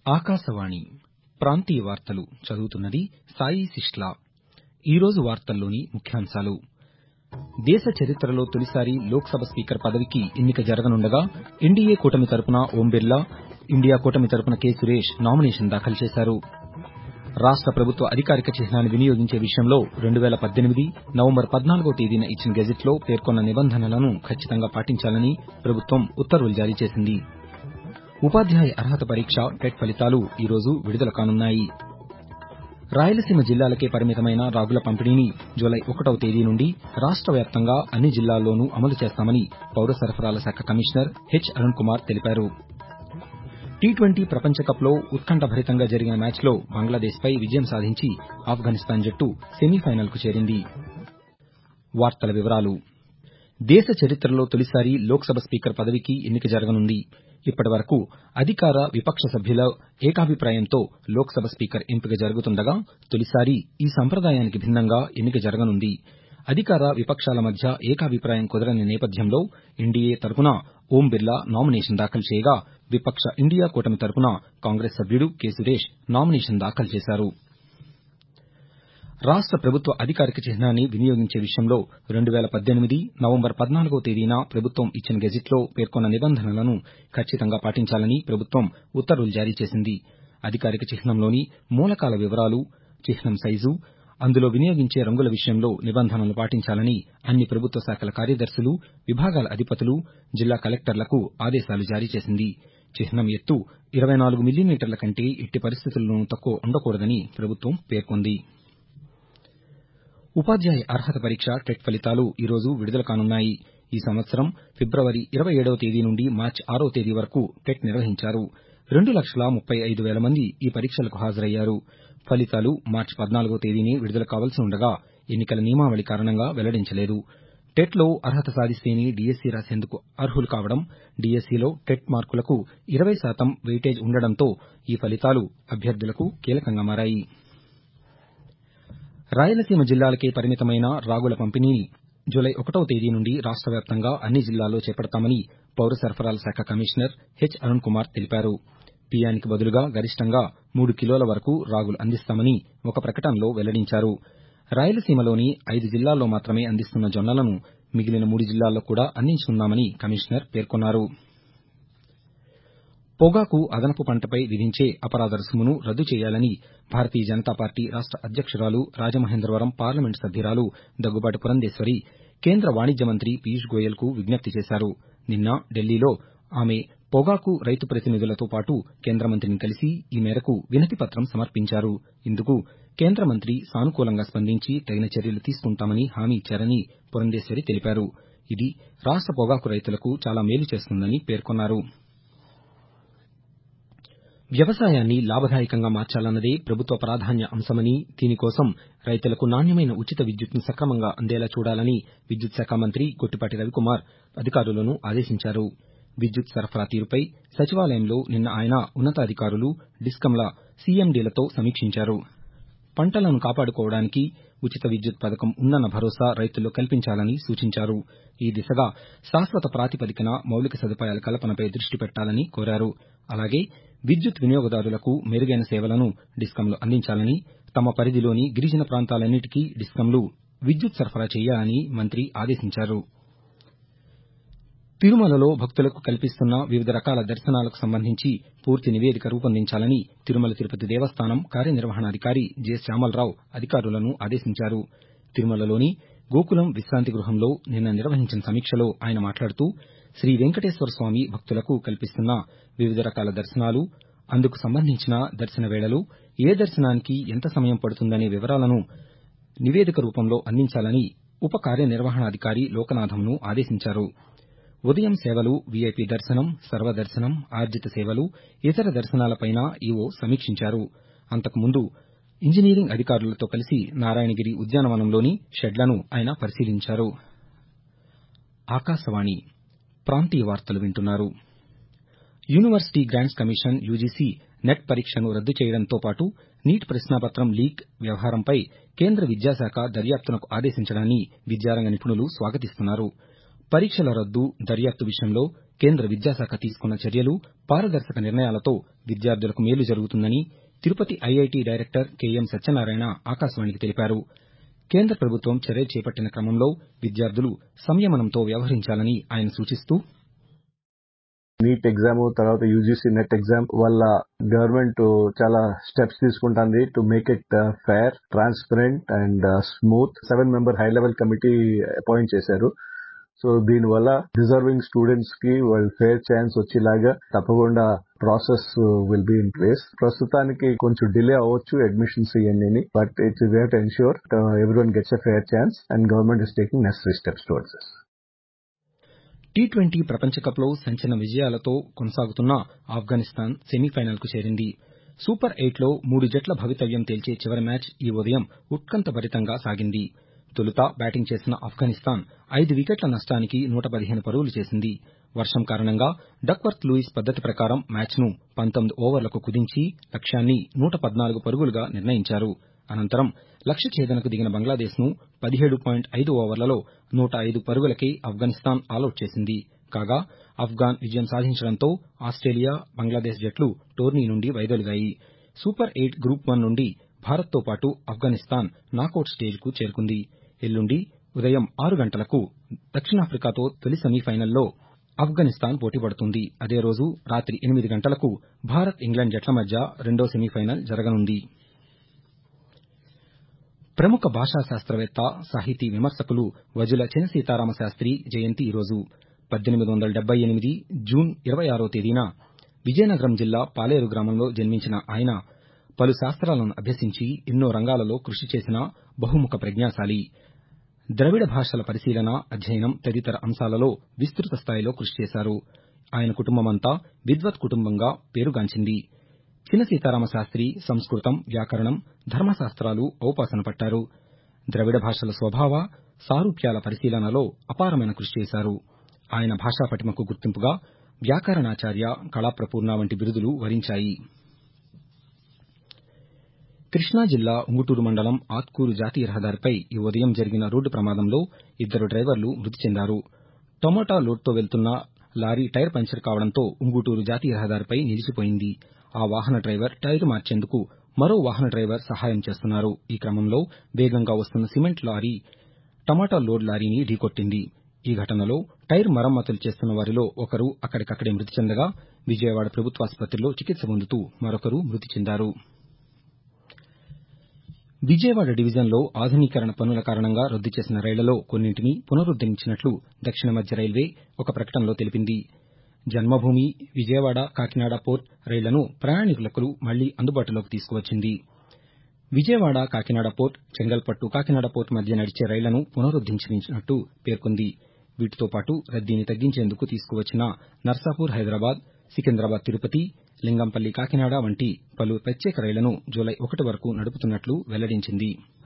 ఆకాశవాణి ప్రాంతీయ వార్తలు చదువుతున్నది సాయి సిస్లా ఈరోజు వార్తల్లోని ముఖ్యాంశాలు దేశ చరిత్రలో తొలిసారి లోక్సభ స్పీకర్ పదవికి ఎన్నిక జరగనుండగా ఎన్డీఏ కూటమి తరపున ఓం బిర్లా ఇండియా కూటమి తరపున కె సురేష్ నామినేషన్ దాఖలు చేశారు రాష్ట ప్రభుత్వ అధికారిక చిహ్నాన్ని వినియోగించే విషయంలో నవంబర్ పద్నాలుగో తేదీన ఇచ్చిన గెజిట్లో పేర్కొన్న నిబంధనలను ఖచ్చితంగా పాటించాలని ప్రభుత్వం ఉత్తర్వులు జారీ చేసింది ఉపాధ్యాయ అర్హత పరీక్ష టెట్ ఫలితాలు ఈరోజు విడుదల కానున్నాయి రాయలసీమ జిల్లాలకే పరిమితమైన రాగుల పంపిణీని జులై ఒకటవ తేదీ నుండి రాష్ట వ్యాప్తంగా అన్ని జిల్లాల్లోనూ అమలు చేస్తామని పౌర సరఫరాల శాఖ కమిషనర్ హెచ్ అరుణ్ కుమార్ తెలిపారు టీ ట్వంటీ ప్రపంచ కప్లో ఉత్కంఠభరితంగా జరిగిన మ్యాచ్లో బంగ్లాదేశ్పై విజయం సాధించి ఆఫ్ఘనిస్తాన్ జట్టు సెమీఫైనల్కు చేరింది దేశ చరిత్రలో తొలిసారి లోక్సభ స్పీకర్ పదవికి ఎన్నిక జరగనుంది ఇప్పటివరకు అధికార విపక్ష సభ్యుల ఏకాభిప్రాయంతో లోక్సభ స్పీకర్ ఎంపిక జరుగుతుండగా తొలిసారి ఈ సంప్రదాయానికి భిన్నంగా ఎన్నిక జరగనుంది అధికార విపక్షాల మధ్య ఏకాభిప్రాయం కుదరని నేపథ్యంలో ఎన్డీఏ తరపున ఓం బిర్లా నామినేషన్ దాఖలు చేయగా విపక్ష ఇండియా కూటమి తరపున కాంగ్రెస్ సభ్యుడు కె సురేష్ నామినేషన్ దాఖలు చేశారు రాష్ట ప్రభుత్వ అధికారిక చిహ్నాన్ని వినియోగించే విషయంలో నవంబర్ పద్నాలుగో తేదీన ప్రభుత్వం ఇచ్చిన గెజిట్లో పేర్కొన్న నిబంధనలను ఖచ్చితంగా పాటించాలని ప్రభుత్వం ఉత్తర్వులు జారీ చేసింది అధికారిక చిహ్నంలోని మూలకాల వివరాలు చిహ్నం సైజు అందులో వినియోగించే రంగుల విషయంలో నిబంధనలు పాటించాలని అన్ని ప్రభుత్వ శాఖల కార్యదర్శులు విభాగాల అధిపతులు జిల్లా కలెక్టర్లకు ఆదేశాలు జారీ చేసింది చిహ్నం ఎత్తు ఇరవై నాలుగు మిల్లీమీటర్ల కంటే ఎట్టి పరిస్థితుల్లోనూ తక్కువ ఉండకూడదని ప్రభుత్వం పేర్కొంది ఉపాధ్యాయ అర్హత పరీక్ష టెట్ ఫలితాలు ఈరోజు విడుదల కానున్నాయి ఈ సంవత్సరం ఫిబ్రవరి ఇరవై ఏడవ తేదీ నుండి మార్చి ఆరో తేదీ వరకు టెట్ నిర్వహించారు రెండు లక్షల ముప్పై ఐదు వేల మంది ఈ పరీక్షలకు హాజరయ్యారు ఫలితాలు మార్చి పద్నాలుగో తేదీనే విడుదల కావాల్సి ఉండగా ఎన్నికల నియమావళి కారణంగా వెల్లడించలేదు టెట్లో అర్హత సాధిస్తేనే డీఎస్సీ రాసేందుకు అర్హులు కావడం డీఎస్సీలో టెట్ మార్కులకు ఇరవై శాతం వెయిటేజ్ ఉండడంతో ఈ ఫలితాలు అభ్యర్థులకు కీలకంగా మారాయి రాయలసీమ జిల్లాలకే పరిమితమైన రాగుల పంపిణీని జులై ఒకటవ తేదీ నుండి రాష్ట వ్యాప్తంగా అన్ని జిల్లాల్లో చేపడతామని పౌర సరఫరాల శాఖ కమిషనర్ హెచ్ అరుణ్ కుమార్ తెలిపారు బియ్యానికి బదులుగా గరిష్టంగా మూడు కిలోల వరకు రాగులు అందిస్తామని ఒక ప్రకటనలో వెల్లడించారు రాయలసీమలోని ఐదు జిల్లాల్లో మాత్రమే అందిస్తున్న జొన్నలను మిగిలిన మూడు జిల్లాల్లో కూడా అందించనున్నామని కమిషనర్ పేర్కొన్నారు పొగాకు అదనపు పంటపై విధించే అపరాధ రుసుమును రద్దు చేయాలని భారతీయ జనతా పార్టీ రాష్ట అధ్యక్షురాలు రాజమహేంద్రవరం పార్లమెంటు సభ్యురాలు దగ్గుబాటి పురంధేశ్వరి కేంద్ర వాణిజ్య మంత్రి పీయూష్ గోయల్కు విజ్ఞప్తి చేశారు నిన్న ఢిల్లీలో ఆమె పొగాకు రైతు ప్రతినిధులతో పాటు కేంద్ర మంత్రిని కలిసి ఈ మేరకు వినతి పత్రం సమర్పించారు ఇందుకు కేంద్ర మంత్రి సానుకూలంగా స్పందించి తగిన చర్యలు తీసుకుంటామని హామీ ఇచ్చారని పురంధేశ్వరి తెలిపారు ఇది రాష్ట పొగాకు రైతులకు చాలా మేలు చేస్తుందని పేర్కొన్నారు వ్యవసాయాన్ని లాభదాయకంగా మార్చాలన్నదే ప్రభుత్వ ప్రాధాన్య అంశమని దీనికోసం రైతులకు నాణ్యమైన ఉచిత విద్యుత్ను సక్రమంగా అందేలా చూడాలని విద్యుత్ శాఖ మంత్రి గొట్టిపాటి రవికుమార్ అధికారులను ఆదేశించారు విద్యుత్ సరఫరా తీరుపై సచివాలయంలో నిన్న ఆయన ఉన్నతాధికారులు డిస్కంల సీఎండీలతో సమీక్షించారు పంటలను కాపాడుకోవడానికి ఉచిత విద్యుత్ పథకం ఉందన్న భరోసా రైతుల్లో కల్పించాలని సూచించారు ఈ దిశగా శాశ్వత ప్రాతిపదికన మౌలిక సదుపాయాల కల్పనపై దృష్టి పెట్టాలని కోరారు అలాగే విద్యుత్ వినియోగదారులకు మెరుగైన సేవలను డిస్కంలు అందించాలని తమ పరిధిలోని గిరిజన ప్రాంతాలన్నింటికీ డిస్కంలు విద్యుత్ సరఫరా చేయాలని మంత్రి ఆదేశించారు తిరుమలలో భక్తులకు కల్పిస్తున్న వివిధ రకాల దర్శనాలకు సంబంధించి పూర్తి నివేదిక రూపొందించాలని తిరుమల తిరుపతి దేవస్థానం కార్యనిర్వహణాధికారి జె శ్యామలరావు అధికారులను ఆదేశించారు తిరుమలలోని గోకులం విశ్రాంతి గృహంలో నిన్న నిర్వహించిన సమీక్షలో ఆయన మాట్లాడుతూ శ్రీ వెంకటేశ్వర స్వామి భక్తులకు కల్పిస్తున్న వివిధ రకాల దర్శనాలు అందుకు సంబంధించిన దర్శన వేళలు ఏ దర్శనానికి ఎంత సమయం పడుతుందనే వివరాలను నివేదిక రూపంలో అందించాలని ఉప కార్యనిర్వహణాధికారి లోకనాథంను ఆదేశించారు ఉదయం సేవలు వీఐపీ దర్శనం సర్వదర్శనం ఆర్జిత సేవలు ఇతర దర్శనాలపైనా ఈవో సమీక్షించారు అంతకుముందు ఇంజనీరింగ్ అధికారులతో కలిసి నారాయణగిరి ఉద్యానవనంలోని షెడ్లను ఆయన పరిశీలించారు ఆకాశవాణి ప్రాంతీయ వార్తలు వింటున్నారు university grants commission UGC NET పరీక్షను రద్దు చేయడంతో పాటు నీట్ ప్రశ్నాపత్రం లీక్ వ్యవహారంపై కేంద్ర విద్యాశాఖ దర్యాప్తునకు ఆదేశించడాన్ని విద్యారంగ నిపుణులు స్వాగతిస్తున్నారు పరీక్షల రద్దు దర్యాప్తు విషయంలో కేంద్ర విద్యాశాఖ తీసుకున్న చర్యలు పారదర్శక నిర్ణయాలతో విద్యార్థులకు మేలు జరుగుతుందని Tirupati IIT director K M Satyanarayana ఆకాశవాణికి తెలిపారు కేంద్ర ప్రభుత్వం చర్యలు చేపట్టిన క్రమంలో విద్యార్థులు సంయమనంతో వ్యవహరించాలని ఆయన సూచిస్తూ నీట్ ఎగ్జామ్ తర్వాత యూజీసీ నెట్ ఎగ్జామ్ వల్ల గవర్నమెంట్ చాలా స్టెప్స్ తీసుకుంటుంది to make it fair transparent and smooth seven member high level committee appoint చేశారు సో దీని వల్ల డిజర్వింగ్ స్టూడెంట్స్ కి వాళ్ళు ఫేర్ ఛాన్స్ వచ్చేలాగా తప్పకుండా process will be in place ప్రస్తుతానికి కొంచెం డిలే అవ్వచ్చు అడ్మిషన్స్ ఇవన్నీ but it's way to ensure every one gets a fair chance and government is taking necessary steps towards this T twenty ప్రపంచకప్లో సంచలన విజయాలతో కొనసాగుతున్న ఆఫ్ఘనిస్తాన్ సెమీఫైనల్కు చేరింది సూపర్ ఎయిట్లో మూడు జట్ల భవితవ్యం తేల్చే చివరి మ్యాచ్ ఈ ఉదయం ఉత్కంఠభరితంగా సాగింది తొలుత బ్యాటింగ్ చేసిన ఆఫ్ఘనిస్తాన్ ఐదు వికెట్ల నష్టానికి నూట పదిహేను పరుగులు చేసింది వర్షం కారణంగా డక్వర్త్ లూయిస్ పద్దతి ప్రకారం మ్యాచ్ను పంతొమ్మిది ఓవర్లకు కుదించి లక్ష్యాన్ని నూట పద్నాలుగు పరుగులుగా నిర్ణయించారు అనంతరం లక్ష్య ఛేదనకు దిగిన బంగ్లాదేశ్ను పదిహేడు పాయింట్ ఐదు ఓవర్లలో నూట ఐదు పరుగులకే ఆఫ్ఘనిస్తాన్ ఆలౌట్ చేసింది కాగా ఆఫ్ఘాన్ విజయం సాధించడంతో ఆస్టేలియా బంగ్లాదేశ్ జట్లు టోర్నీ నుండి వైదొలిగాయి సూపర్ ఎయిట్ గ్రూప్ వన్ నుండి భారత్తో పాటు ఆఫ్ఘనిస్తాన్ నాకౌట్ స్టేజ్కు చేరుకుంది ఎల్లుండి ఉదయం ఆరు గంటలకు దక్షిణాఫ్రికాతో తొలి సెమీఫైనల్లో ఆఫ్ఘనిస్తాన్ పోటీపడుతుంది అదే రోజు రాత్రి ఎనిమిది గంటలకు భారత్ ఇంగ్లండ్ జట్ల మధ్య రెండో సెమీఫైనల్ జరగనుంది ప్రముఖ భాషా శాస్త్రవేత్త సాహితీ విమర్శకులు వజుల చిన సీతారామ శాస్త్రి జయంతి ఈరోజు పద్దెనిమిది వందల డెబ్బై ఎనిమిది జూన్ ఇరవై ఆరో తేదీన విజయనగరం జిల్లా పాలేరు గ్రామంలో జన్మించిన ఆయన పలు శాస్త్రాలను అభ్యసించి ఎన్నో రంగాలలో కృషి చేసిన బహుముఖ ప్రజ్ఞాశాలి ద్రవిడ భాషల పరిశీలన అధ్యయనం తదితర అంశాలలో విస్తృత స్థాయిలో కృషి చేశారు ఆయన కుటుంబమంతా విద్వత్ కుటుంబంగా పేరుగాంచింది చిన సీతారామ శాస్త్రి సంస్కృతం వ్యాకరణం ధర్మశాస్త్రాలు ఔపాసన పట్టారు ద్రవిడ భాషల స్వభావ సారూప్యాల పరిశీలనలో అపారమైన కృషి చేశారు ఆయన భాషా పటిమకు గుర్తింపుగా వ్యాకరణాచార్య కళాప్రపూర్ణ వంటి బిరుదులు వరించాయి కృష్ణా జిల్లా ఉంగుటూరు మండలం ఆత్కూరు జాతీయ రహదారిపై ఈ ఉదయం జరిగిన రోడ్డు ప్రమాదంలో ఇద్దరు డ్రైవర్లు మృతి చెందారు టమోటా లోడ్తో వెళ్తున్న లారీ టైర్ పంచర్ కావడంతో ఉంగుటూరు జాతీయ రహదారిపై నిలిచిపోయింది ఆ వాహన డ్రైవర్ టైరు మార్చేందుకు మరో వాహన డ్రైవర్ సహాయం చేస్తున్నారు ఈ క్రమంలో వేగంగా వస్తున్న సిమెంట్ లారీ టమాటా లోడ్ లారీని ఢీకొట్టింది ఈ ఘటనలో టైర్ మరమ్మతులు చేస్తున్న వారిలో ఒకరు అక్కడికక్కడే మృతి చెందగా విజయవాడ ప్రభుత్వాసుపత్రిలో చికిత్స పొందుతూ మరొకరు మృతి చెందారు విజయవాడ డివిజన్లో ఆధునీకరణ పనుల కారణంగా రద్దు చేసిన రైళ్లలో కొన్నింటిని పునరుద్దరించినట్లు దక్షిణ మధ్య రైల్వే ఒక ప్రకటనలో తెలిపింది జన్మభూమి విజయవాడ కాకినాడ పోర్ట్ రైళ్లను ప్రయాణికులకు మళ్లీ అందుబాటులోకి తీసుకువచ్చింది విజయవాడ కాకినాడ పోర్ట్ చెంగల్పట్టు కాకినాడ పోర్ట్ మధ్య నడిచే రైళ్లను పునరుద్దరించినట్టు పేర్కొంది వీటితో పాటు రద్దీని తగ్గించేందుకు తీసుకువచ్చిన నర్సాపూర్ హైదరాబాద్ సికింద్రాబాద్ తిరుపతి లింగంపల్లి కాకినాడ వంటి పలు ప్రత్యేక రైళ్లను జూలై ఒకటి వరకు నడుపుతున్నట్లు వెల్లడించింది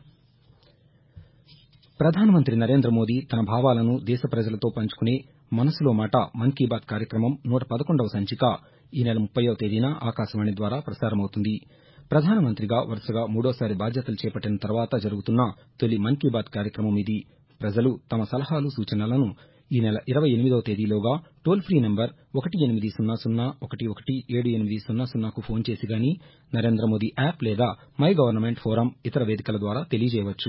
ప్రధానమంత్రి నరేంద్ర మోదీ తన భావాలను దేశ ప్రజలతో పంచుకునే మనసులో మాట మన్ కీ బాత్ కార్యక్రమం నూట పదకొండవ సంచిక ఈ నెల ముప్పైవ తేదీన ఆకాశవాణి ద్వారా ప్రసారమవుతుంది ప్రధానమంత్రిగా వరుసగా మూడోసారి బాధ్యతలు చేపట్టిన తర్వాత జరుగుతున్న తొలి మన్ కీ బాత్ కార్యక్రమం ఇది ప్రజలు తమ సలహాలు సూచనలను ఈ నెల ఇరవై ఎనిమిదవ తేదీలోగా టోల్ ఫ్రీ నంబర్ ఒకటి ఎనిమిది సున్నా సున్నా ఒకటి ఒకటి ఏడు ఎనిమిది సున్నా సున్నాకు ఫోన్ చేసి గాని నరేంద్ర మోదీ యాప్ లేదా మై గవర్నమెంట్ ఫోరం ఇతర వేదికల ద్వారా తెలియజేయవచ్చు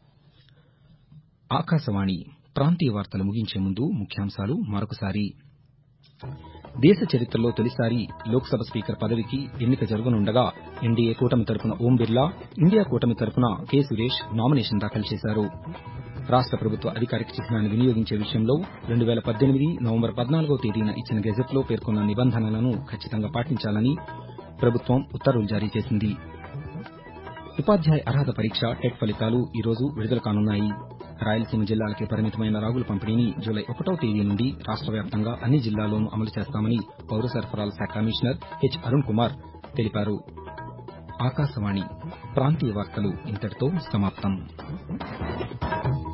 ఆకాశవాణి ప్రాంతీయ వార్తలు ముగించే ముందు ముఖ్యాంశాలు మరొకసారి దేశ చరిత్రలో తొలిసారి లోక్సభ స్పీకర్ పదవికి ఎన్నిక జరగనుండగా ఎన్డీఏ కూటమి తరపున ఓం బిర్లా ఇండియా కూటమి తరపున కె సురేష్ నామినేషన్ దాఖలు చేశారు రాష్ట ప్రభుత్వ అధికారిక చిహ్నాన్ని వినియోగించే విషయంలో రెండు వేల పద్దెనిమిది నవంబర్ పద్నాలుగో తేదీన ఇచ్చిన గెజెట్లో పేర్కొన్న నిబంధనలను ఖచ్చితంగా పాటించాలని ప్రభుత్వం ఉత్తర్వులు జారీ చేసింది ఉపాధ్యాయ అర్హత పరీక్ష టెట్ ఫలితాలు ఈ రోజు విడుదల కానున్నాయి రాయలసీమ జిల్లాలకే పరిమితమైన రాగుల పంపిణీని జూలై ఒకటో తేదీ నుండి రాష్ట వ్యాప్తంగా అన్ని జిల్లాల్లోనూ అమలు చేస్తామని పౌర సరఫరాల శాఖ కమిషనర్ హెచ్ అరుణ్ కుమార్ తెలిపారు ఆకాశవాణి ప్రాంతీయ వార్తలు ఇంతటితో సమాప్తం